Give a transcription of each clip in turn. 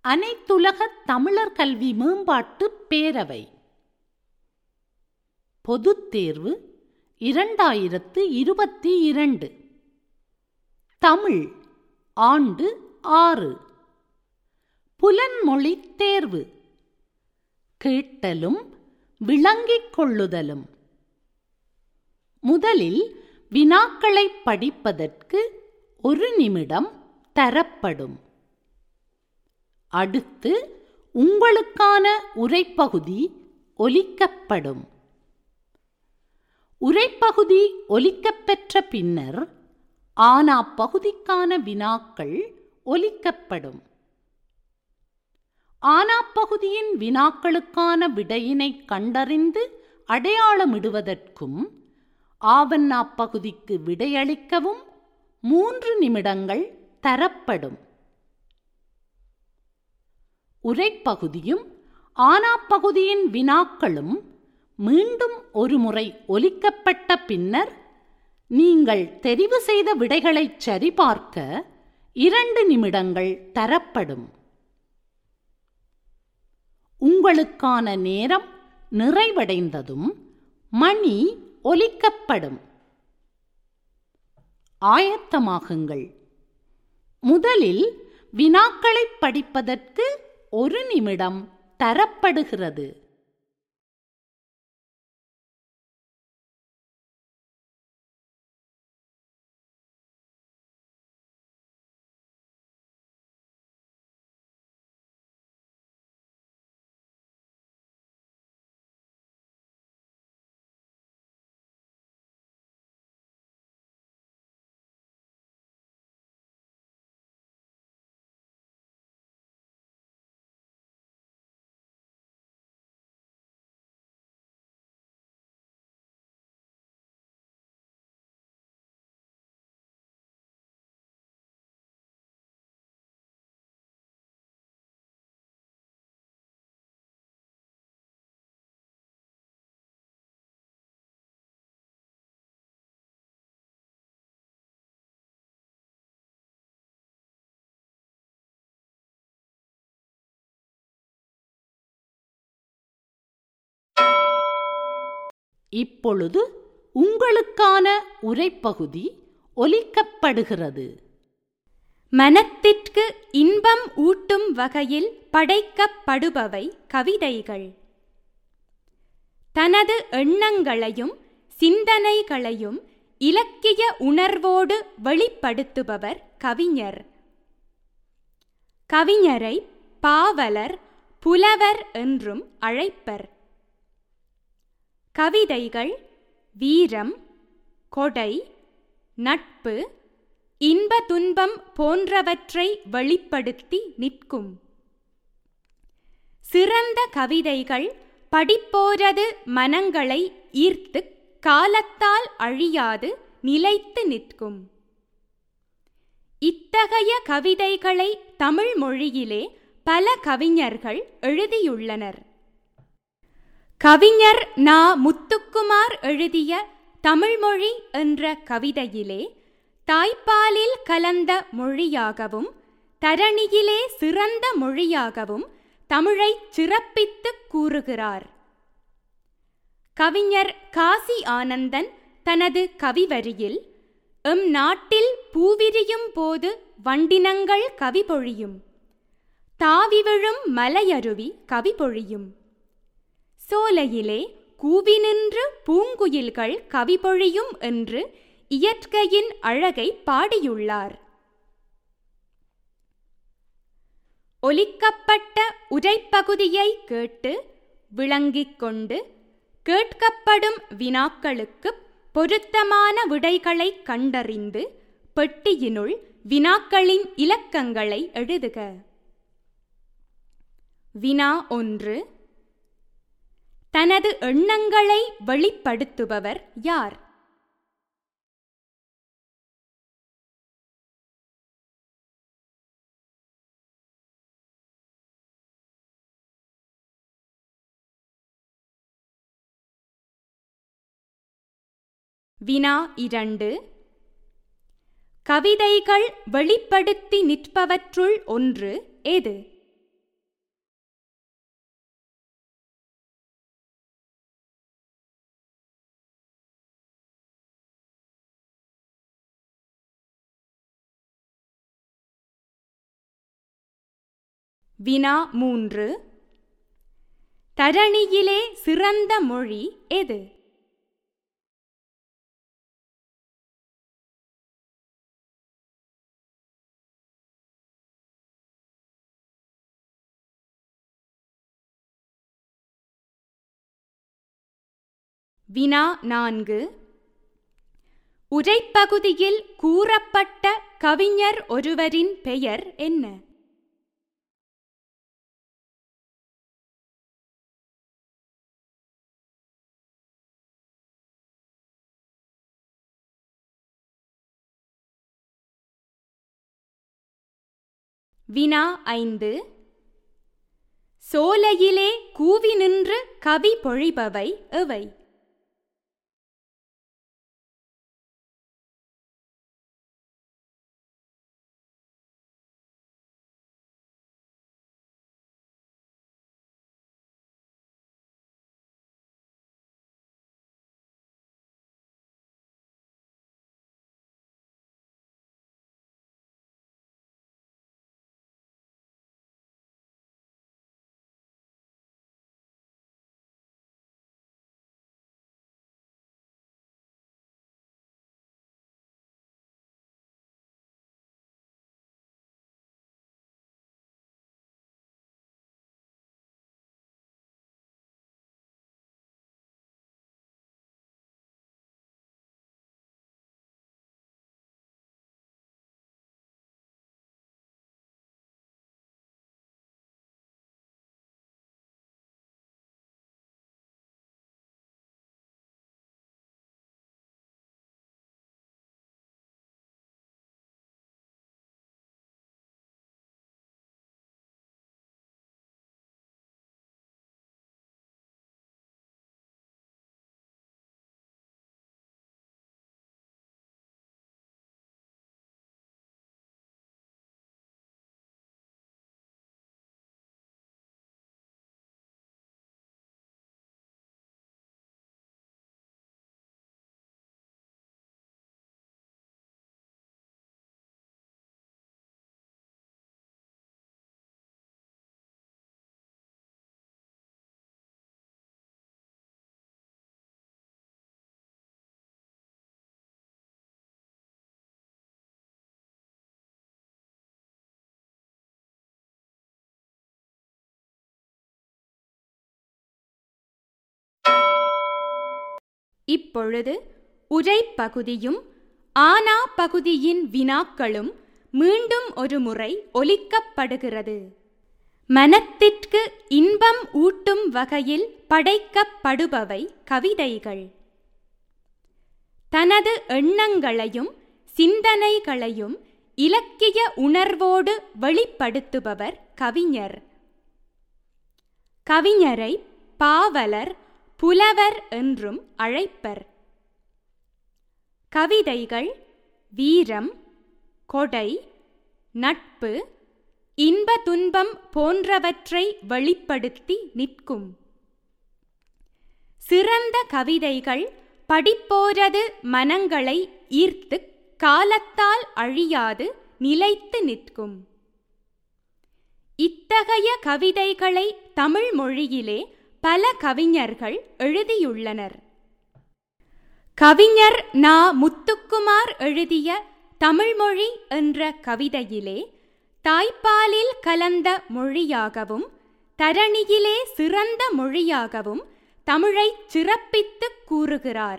அனைத்துலக தமிழர் கல்வி மேம்பாட்டு பேரவை பொதுத் தேர்வு இரண்டாயிரத்து இருபத்தி இரண்டு தமிழ் ஆண்டு ஆறு புலன்மொழி தேர்வு கேட்டலும் விளங்கிக் கொள்ளுதலும் முதலில் வினாக்களை படிப்பதற்கு ஒரு நிமிடம் தரப்படும் அடுத்து உங்களுக்கான உரைப்பகுதி ஒலிக்கப்படும் உரைப்பகுதி ஒலிக்கப்பெற்ற பின்னர் ஆனா பகுதிக்கான வினாக்கள் ஒலிக்கப்படும் ஆனா பகுதியின் வினாக்களுக்கான விடையினை கண்டறிந்து அடையாளமிடுவதற்கும் ஆவண்ணா பகுதிக்கு விடையளிக்கவும் மூன்று நிமிடங்கள் தரப்படும் உரைப்பகுதியும் ஆனா பகுதியின் வினாக்களும் மீண்டும் ஒருமுறை ஒலிக்கப்பட்ட பின்னர் நீங்கள் தெரிவு செய்த விடைகளை சரிபார்க்க இரண்டு நிமிடங்கள் தரப்படும் உங்களுக்கான நேரம் நிறைவடைந்ததும் மணி ஒலிக்கப்படும் ஆயத்தமாகுங்கள் முதலில் வினாக்களை படிப்பதற்கு ஒரு நிமிடம் தரப்படுகிறது இப்பொழுது உங்களுக்கான உரைப்பகுதி ஒலிக்கப்படுகிறது மனத்திற்கு இன்பம் ஊட்டும் வகையில் படைக்கப்படுபவை கவிதைகள் தனது எண்ணங்களையும் சிந்தனைகளையும் இலக்கிய உணர்வோடு வெளிப்படுத்துபவர் கவிஞர் கவிஞரை பாவலர் புலவர் என்றும் அழைப்பர் கவிதைகள் வீரம் கொடை நட்பு இன்ப துன்பம் போன்றவற்றை வெளிப்படுத்தி நிற்கும் சிறந்த கவிதைகள் படிப்போரது மனங்களை ஈர்த்து காலத்தால் அழியாது நிலைத்து நிற்கும் இத்தகைய கவிதைகளை தமிழ் மொழியிலே பல கவிஞர்கள் எழுதியுள்ளனர் கவிஞர் நா முத்துக்குமார் எழுதிய தமிழ்மொழி என்ற கவிதையிலே தாய்ப்பாலில் கலந்த மொழியாகவும் தரணியிலே சிறந்த மொழியாகவும் தமிழை சிறப்பித்து கூறுகிறார் கவிஞர் காசி ஆனந்தன் தனது கவிவரியில் எம் நாட்டில் பூவிரியும் போது வண்டினங்கள் கவி பொழியும் தாவி விழும் மலையருவி கவி பொழியும் சோலையிலே கூவி நின்று பூங்குயில்கள் கவி பொழியும் என்று இயற்கையின் அழகை பாடியுள்ளார் ஒலிக்கப்பட்ட உரைப்பகுதியை கேட்டு விளங்கிக் கொண்டு கேட்கப்படும் வினாக்களுக்கு பொருத்தமான விடைகளை கண்டறிந்து பெட்டியினுள் வினாக்களின் இலக்கங்களை எழுதுக வினா ஒன்று தனது எண்ணங்களை வெளிப்படுத்துபவர் யார் வினா இரண்டு கவிதைகள் வெளிப்படுத்தி நிற்பவற்றுள் ஒன்று எது வினா மூன்று தரணியிலே சிறந்த மொழி எது வினா நான்கு உரைப்பகுதியில் கூறப்பட்ட கவிஞர் ஒருவரின் பெயர் என்ன வினா ஐந்து சோலையிலே கூவி நின்று கவி பொழிபவை எவை இப்பொழுது உரைப்பகுதியும் ஆனா பகுதியின் வினாக்களும் மீண்டும் ஒரு முறை ஒலிக்கப்படுகிறது மனத்திற்கு இன்பம் ஊட்டும் வகையில் படைக்கப்படுபவை கவிதைகள் தனது எண்ணங்களையும் சிந்தனைகளையும் இலக்கிய உணர்வோடு வெளிப்படுத்துபவர் கவிஞர் கவிஞரை பாவலர் புலவர் என்றும் அழைப்பர் கவிதைகள் வீரம் கொடை நட்பு இன்ப துன்பம் போன்றவற்றை வெளிப்படுத்தி நிற்கும் சிறந்த கவிதைகள் படிப்போரது மனங்களை ஈர்த்து காலத்தால் அழியாது நிலைத்து நிற்கும் இத்தகைய கவிதைகளை தமிழ் மொழியிலே பல கவிஞர்கள் எழுதியுள்ளனர் கவிஞர் நா முத்துக்குமார் எழுதிய தமிழ்மொழி என்ற கவிதையிலே தாய்ப்பாலில் கலந்த மொழியாகவும் தரணியிலே சிறந்த மொழியாகவும் தமிழை சிறப்பித்துக் கூறுகிறார்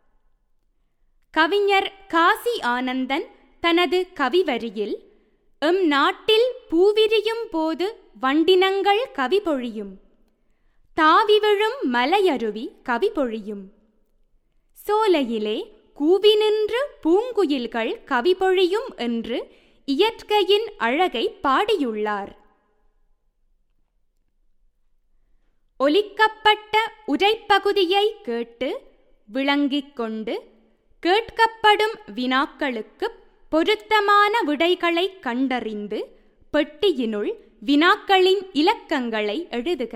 கவிஞர் காசி ஆனந்தன் தனது கவிவரியில் எம் நாட்டில் பூவிரியும் போது வண்டினங்கள் கவி பொழியும் தாவி விழும் மலையருவி கவி பொழியும் சோலையிலே கூவி நின்று பூங்குயில்கள் கவி பொழியும் என்று இயற்கையின் அழகை பாடியுள்ளார் ஒலிக்கப்பட்ட உரைப்பகுதியை கேட்டு விளங்கிக் கொண்டு கேட்கப்படும் வினாக்களுக்கு பொருத்தமான விடைகளை கண்டறிந்து பெட்டியினுள் வினாக்களின் இலக்கங்களை எழுதுக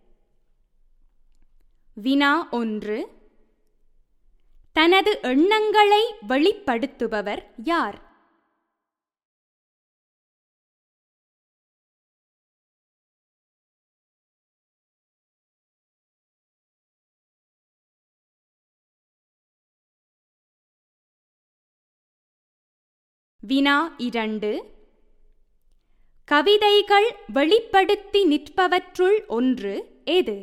வினா ஒன்று தனது எண்ணங்களை வெளிப்படுத்துபவர் யார் வினா இரண்டு கவிதைகள் வெளிப்படுத்தி நிற்பவற்றுள் ஒன்று எது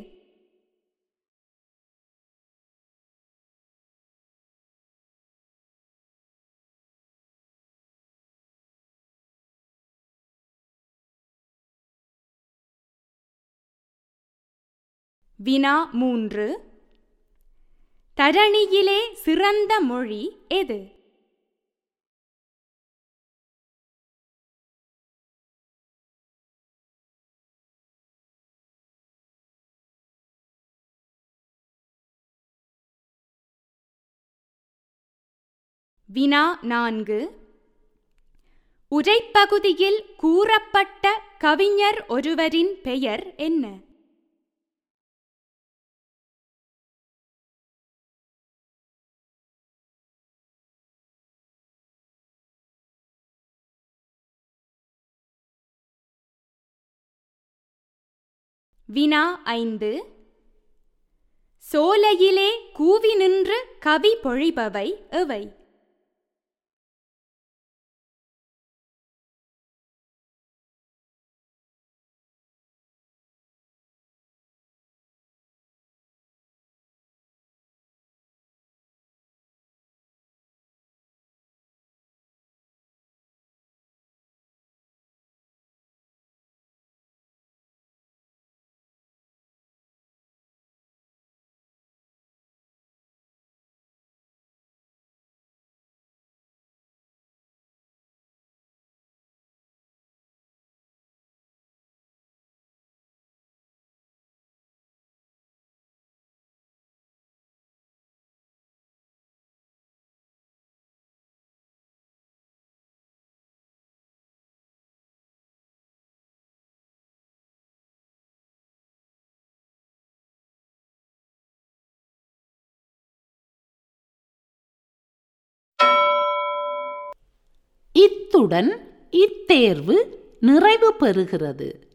வினா மூன்று தரணியிலே சிறந்த மொழி எது வினா நான்கு உரைப்பகுதியில் கூறப்பட்ட கவிஞர் ஒருவரின் பெயர் என்ன வினா ஐந்து சோலையிலே கூவி நின்று கவி பொழிபவை எவை இத்துடன் இத்தேர்வு நிறைவு பெறுகிறது